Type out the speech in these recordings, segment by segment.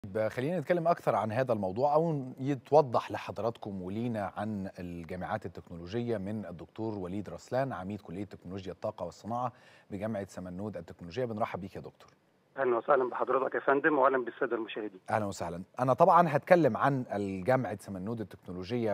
طيب خلينا نتكلم أكثر عن هذا الموضوع أو يتوضح لحضراتكم ولينا عن الجامعات التكنولوجية من الدكتور وليد رسلان عميد كلية تكنولوجيا الطاقة والصناعة بجامعة سمنود التكنولوجية بنرحب بيك يا دكتور اهلا وسهلا بحضرتك يا فندم واهلا بالساده المشاهدين اهلا وسهلا انا طبعا هتكلم عن الجامعه سمنود التكنولوجيه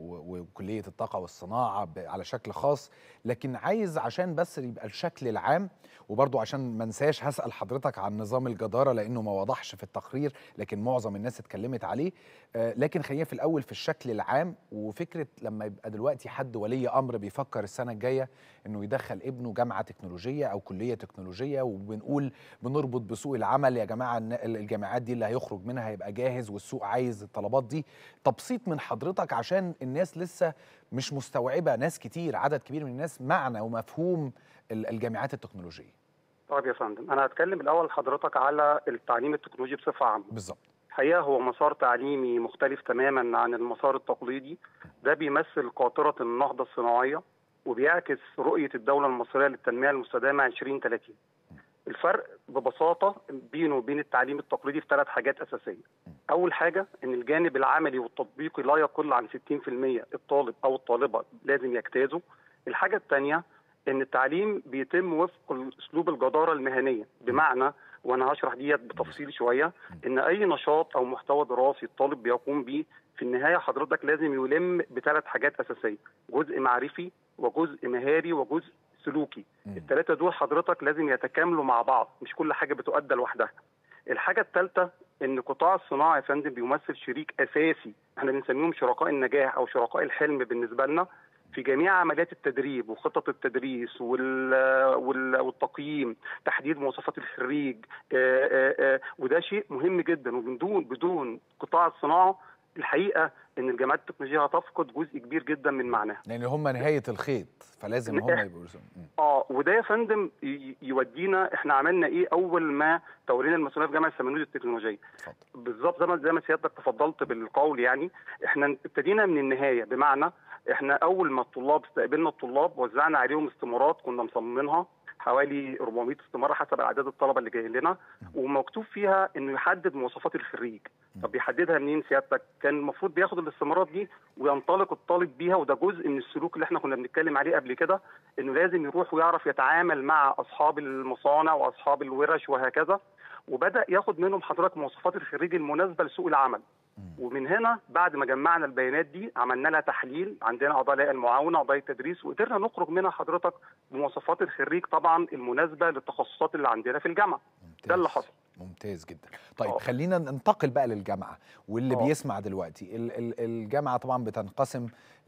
وكليه الطاقه والصناعه على شكل خاص لكن عايز عشان بس يبقى الشكل العام وبرضو عشان ما انساش هسال حضرتك عن نظام الجداره لانه ما وضحش في التقرير لكن معظم الناس اتكلمت عليه لكن خلينا في الاول في الشكل العام وفكره لما يبقى دلوقتي حد ولي امر بيفكر السنه الجايه انه يدخل ابنه جامعه تكنولوجيه او كليه تكنولوجيه وبنقول بنربط بسوق العمل يا جماعه الجامعات دي اللي هيخرج منها هيبقى جاهز والسوق عايز الطلبات دي تبسيط من حضرتك عشان الناس لسه مش مستوعبه ناس كتير عدد كبير من الناس معنى ومفهوم الجامعات التكنولوجيه طيب يا فندم انا هتكلم الاول لحضرتك على التعليم التكنولوجي بصفه عامه بالظبط الحقيقه هو مسار تعليمي مختلف تماما عن المسار التقليدي ده بيمثل قاطره النهضه الصناعيه وبيعكس رؤيه الدوله المصريه للتنميه المستدامه 2030 الفرق ببساطه بينه وبين التعليم التقليدي في ثلاث حاجات اساسيه. اول حاجه ان الجانب العملي والتطبيقي لا يقل عن 60% الطالب او الطالبه لازم يجتازوا. الحاجه الثانيه ان التعليم بيتم وفق اسلوب الجداره المهنيه بمعنى وانا هشرح ديت بتفصيل شويه ان اي نشاط او محتوى دراسي الطالب بيقوم بيه في النهايه حضرتك لازم يلم بثلاث حاجات اساسيه جزء معرفي وجزء مهاري وجزء سلوكي الثلاثه دول حضرتك لازم يتكاملوا مع بعض مش كل حاجه بتؤدى لوحدها الحاجه الثالثه ان قطاع الصناعه يا فندم بيمثل شريك اساسي احنا بنسميهم شركاء النجاح او شركاء الحلم بالنسبه لنا في جميع عمليات التدريب وخطط التدريس وال... وال... والتقييم تحديد مواصفات الخريج آآ آآ وده شيء مهم جدا وبدون بدون قطاع الصناعه الحقيقه ان الجامعات التكنولوجيه هتفقد جزء كبير جدا من معناها لان هم نهايه الخيط فلازم هم يبقوا اه وده يا فندم يودينا احنا عملنا ايه اول ما تولينا المسؤوليه في جامعه سمنود التكنولوجيه بالظبط زي ما زي ما سيادتك تفضلت بالقول يعني احنا ابتدينا من النهايه بمعنى احنا اول ما الطلاب استقبلنا الطلاب وزعنا عليهم استمارات كنا مصممينها حوالي 400 استماره حسب اعداد الطلبه اللي جايين لنا ومكتوب فيها انه يحدد مواصفات الخريج طب بيحددها منين سيادتك كان المفروض بياخد الاستمارات دي وينطلق الطالب بيها وده جزء من السلوك اللي احنا كنا بنتكلم عليه قبل كده انه لازم يروح ويعرف يتعامل مع اصحاب المصانع واصحاب الورش وهكذا وبدا ياخد منهم حضرتك مواصفات الخريج المناسبه لسوق العمل ومن هنا بعد ما جمعنا البيانات دي عملنا لها تحليل عندنا قضايا المعاونه قضايا التدريس وقدرنا نخرج منها حضرتك بمواصفات الخريج طبعا المناسبه للتخصصات اللي عندنا في الجامعه ممتاز. ده اللي حصل ممتاز جدا طيب أوه. خلينا ننتقل بقى للجامعه واللي أوه. بيسمع دلوقتي الجامعه طبعا بتنقسم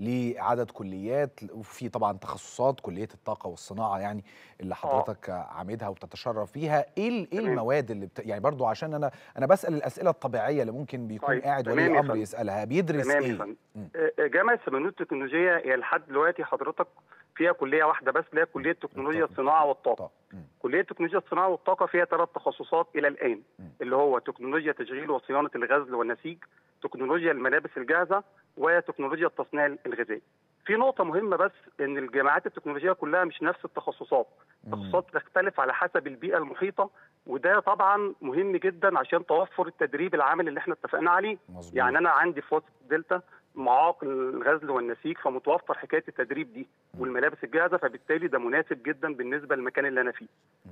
لعدد كليات وفي طبعا تخصصات كليه الطاقه والصناعه يعني اللي حضرتك أوه. عامدها وبتتشرف فيها ايه ايه المواد اللي بت... يعني برضو عشان انا انا بسال الاسئله الطبيعيه اللي ممكن بيكون طيب. قاعد ولي امر يسالها بيدرس ايه جامعه سمنود التكنولوجيه هي لحد دلوقتي حضرتك فيها كليه واحده بس اللي هي كليه تكنولوجيا الصناعه والطاقه. كليه تكنولوجيا الصناعه والطاقه فيها ثلاث تخصصات الى الان اللي هو تكنولوجيا تشغيل وصيانه الغزل والنسيج، تكنولوجيا الملابس الجاهزه، وتكنولوجيا التصنيع الغذائي. في نقطة مهمة بس إن الجامعات التكنولوجية كلها مش نفس التخصصات، التخصصات تختلف على حسب البيئة المحيطة وده طبعا مهم جدا عشان توفر التدريب العملي اللي احنا اتفقنا عليه. مظبوط. يعني أنا عندي في وسط الدلتا معاق الغزل والنسيج فمتوفر حكايه التدريب دي والملابس الجاهزه فبالتالي ده مناسب جدا بالنسبه للمكان اللي انا فيه.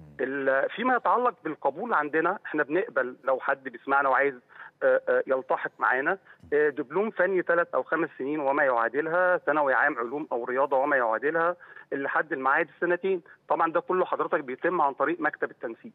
فيما يتعلق بالقبول عندنا احنا بنقبل لو حد بيسمعنا وعايز يلتحق معانا دبلوم فني ثلاث او خمس سنين وما يعادلها ثانوي عام علوم او رياضه وما يعادلها لحد المعاد السنتين طبعا ده كله حضرتك بيتم عن طريق مكتب التنسيق.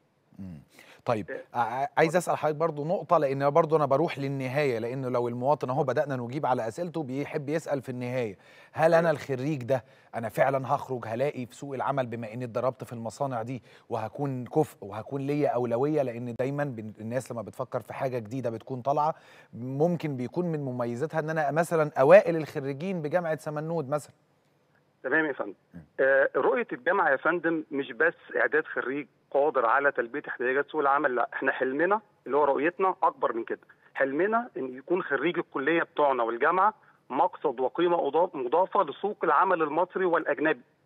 طيب عايز اسال حضرتك برضو نقطه لان برضو انا بروح للنهايه لانه لو المواطن اهو بدانا نجيب على اسئلته بيحب يسال في النهايه هل انا الخريج ده انا فعلا هخرج هلاقي في سوق العمل بما اني اتدربت في المصانع دي وهكون كفء وهكون ليا اولويه لان دايما الناس لما بتفكر في حاجه جديده بتكون طالعه ممكن بيكون من مميزاتها ان انا مثلا اوائل الخريجين بجامعه سمنود مثلا تمام يا فندم آه رؤيه الجامعه يا فندم مش بس اعداد خريج قادر على تلبيه احتياجات سوق العمل لا احنا حلمنا اللي هو رؤيتنا اكبر من كده حلمنا ان يكون خريج الكليه بتوعنا والجامعه مقصد وقيمه مضافه لسوق العمل المصري والاجنبي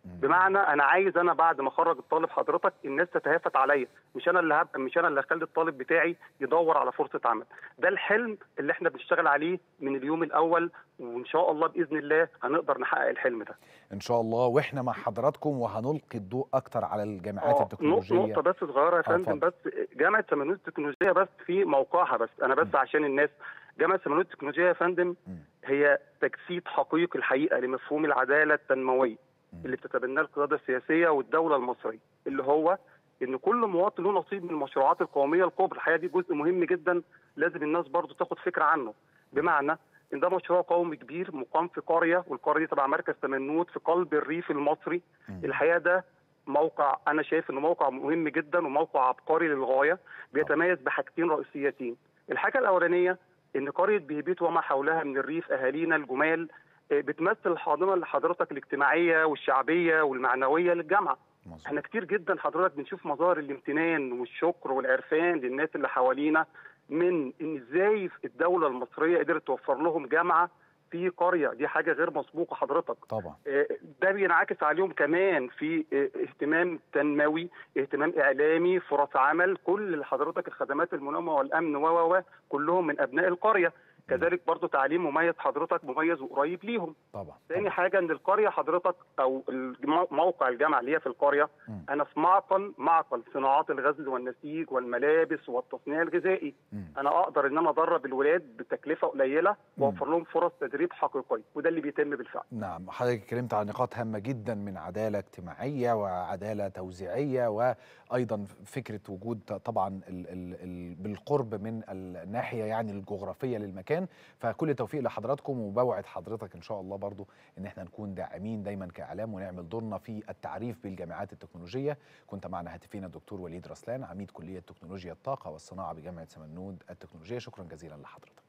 بمعنى انا عايز انا بعد ما اخرج الطالب حضرتك الناس تتهافت عليا مش انا اللي هبقى مش انا اللي هخلي الطالب بتاعي يدور على فرصه عمل ده الحلم اللي احنا بنشتغل عليه من اليوم الاول وان شاء الله باذن الله هنقدر نحقق الحلم ده ان شاء الله واحنا مع حضراتكم وهنلقي الضوء اكتر على الجامعات التكنولوجيه نقطه بس صغيره يا فندم بس جامعه سمنود التكنولوجيه بس في موقعها بس انا بس م. عشان الناس جامعه سمنود التكنولوجيه يا فندم م. هي تجسيد حقيقي الحقيقه لمفهوم العداله التنمويه اللي بتتبناه القياده السياسيه والدوله المصريه اللي هو ان كل مواطن له نصيب من المشروعات القوميه الكبرى الحقيقه دي جزء مهم جدا لازم الناس برضو تاخد فكره عنه بمعنى ان ده مشروع قومي كبير مقام في قريه والقريه دي تبع مركز تمنود في قلب الريف المصري الحقيقه ده موقع انا شايف انه موقع مهم جدا وموقع عبقري للغايه بيتميز بحاجتين رئيسيتين الحاجه الاولانيه ان قريه بيبيت وما حولها من الريف اهالينا الجمال بتمثل الحاضنه لحضرتك الاجتماعيه والشعبيه والمعنويه للجامعه مزيد. احنا كتير جدا حضرتك بنشوف مظاهر الامتنان والشكر والعرفان للناس اللي حوالينا من ان ازاي الدوله المصريه قدرت توفر لهم جامعه في قريه دي حاجه غير مسبوقه حضرتك طبعا ده بينعكس عليهم كمان في اهتمام تنموي اهتمام اعلامي فرص عمل كل حضرتك الخدمات المنمى والامن و كلهم من ابناء القريه كذلك برضو تعليم مميز حضرتك مميز وقريب ليهم طبعا ثاني حاجه ان القريه حضرتك او موقع الجامعه اللي هي في القريه م. انا في معقل معقل صناعات الغزل والنسيج والملابس والتصنيع الغذائي م. انا اقدر ان انا ادرب الولاد بتكلفه قليله واوفر لهم فرص تدريب حقيقيه وده اللي بيتم بالفعل نعم حضرتك اتكلمت عن نقاط هامه جدا من عداله اجتماعيه وعداله توزيعيه وايضا فكره وجود طبعا ال ال ال بالقرب من الناحيه يعني الجغرافيه للمكان المكان فكل التوفيق لحضراتكم وبوعد حضرتك ان شاء الله برضو ان احنا نكون داعمين دايما كاعلام ونعمل دورنا في التعريف بالجامعات التكنولوجيه كنت معنا هاتفينا الدكتور وليد رسلان عميد كليه تكنولوجيا الطاقه والصناعه بجامعه سمنود التكنولوجيه شكرا جزيلا لحضرتك